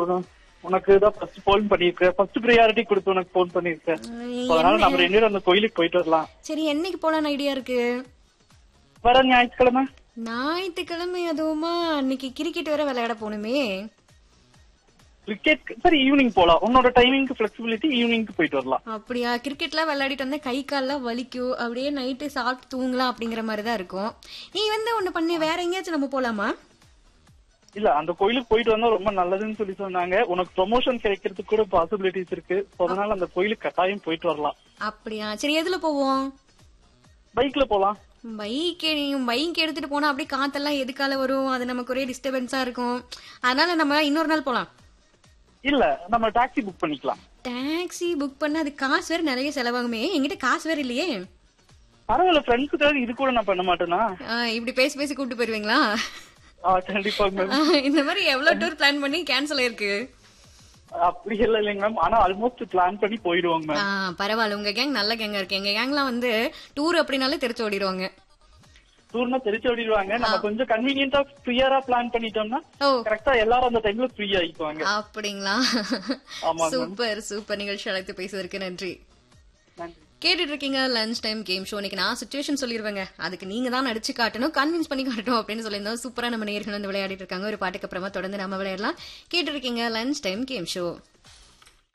ஒரு- உனக்கு தான் ஃபர்ஸ்ட் போன் பண்ணிருக்கேன் ஃபர்ஸ்ட் ப்ரியாரிட்டி கொடுத்து உனக்கு போன் பண்ணிருக்கேன் So, அதனால நம்ம ரெண்டு பேரும் அந்த கோயிலுக்கு போயிட்டு வரலாம் சரி என்னைக்கு போலான்னு ஐடியா இருக்கு வர ஞாயிற்றுக்கிழமை ஞாயிற்றுக்கிழமை அதுவுமா அன்னைக்கு கிரிக்கெட் வேற விளையாட போகணுமே கிரிக்கெட் சரி ஈவினிங் போலாம் உன்னோட டைமிங்க்கு ஃபிளெக்சிபிலிட்டி ஈவினிங்க்கு போயிட்டு வரலாம் அப்படியா கிரிக்கெட்லாம் விளையாடிட்டு வந்தா கை கால்லாம் வலிக்கும் அப்படியே நைட்டு சாப்பிட்டு தூங்கலாம் அப்படிங்கிற மாதிரி தான் இருக்கும் நீ வந்து ஒண்ணு பண்ணி வேற எங்கேயாச்சும் நம்ம போலாமா இல்ல அந்த கோயிலுக்கு போயிட்டு வந்தா ரொம்ப நல்லதுன்னு சொல்லி சொன்னாங்க உனக்கு ப்ரொமோஷன் கிடைக்கிறதுக்கு கூட பாசிபிலிட்டிஸ் இருக்கு So, அதனால அந்த கோயிலுக்கு கட்டாயம் போயிட்டு வரலாம் அப்படியா சரி எதுல போவோம் பைக்ல போலாம் பைக் பைக் எடுத்துட்டு போனா அப்படியே காத்தெல்லாம் எதுக்கால வரும் அது நமக்கு ஒரே டிஸ்டர்பன்ஸா இருக்கும் அதனால நம்ம இன்னொரு நாள் போலாம் இல்ல நம்ம டாக்ஸி புக் பண்ணிக்கலாம் டாக்ஸி புக் பண்ண அது காசு வேற நிறைய செலவாகுமே என்கிட்ட காசு வேற இல்லையே பரவாயில்ல ஃப்ரெண்ட்ஸுக்காக இது கூட நான் பண்ண மாட்டேனா ஆ, இப்படி பேசி பேசி கூட்டு போயிருவீங்களா ஆ, கண்டிப்பா மேம் ஆ, இந்த மாதிரி எவ்வளவு டூர் பிளான் பண்ணி கேன்சல் ஆயிருக்கு அப்படி எல்லாம் இல்லைங்க மேம் ஆனா ஆல்மோஸ்ட் பிளான் பண்ணி போயிடுவாங்க மேம் ஆ, பரவாயில்ல உங்க கேங் நல்ல கேங்கா இருக்கு எங்க கேங்லாம் வந்து டூர் அப்படின்னாலே தெரிச்சு ஓடிடுவாங்க டூர்னா தெரிச்சு ஓடிடுவாங்க நம்ம கொஞ்சம் கன்வீனியன்டா ஃப்ரீயரா பிளான் பண்ணிட்டோம்னா ஓ கரெக்டா எல்லாரும் அந்த டைம்ல ஃப்ரீ ஆயிக்குவாங்க அப்படிங்களா ஆமா, ma'am. சூப்பர் சூப்பர் நிகழ்ச்சி அழைத்து பேசுவதற்கு நன்றி நன்றி கேட்டுட்டு இருக்கீங்க லஞ்ச் டைம் கேம் ஷோ இன்னைக்கு நான் சுச்சுவேஷன் சொல்லிருவேங்க அதுக்கு நீங்க தான் நடிச்சு காட்டணும் கன்வின்ஸ் பண்ணி காட்டணும் அப்படின்னு சொல்லியிருந்தோம் சூப்பரா நம்ம நேர்கள் வந்து விளையாடிட்டு இருக்காங்க ஒரு பாட்டுக்கு அப்புறமா தொடர்ந்து நம்ம விளையாடலாம் கேட்டு இருக்கீங்க லஞ்ச் டைம் கேம் ஷோ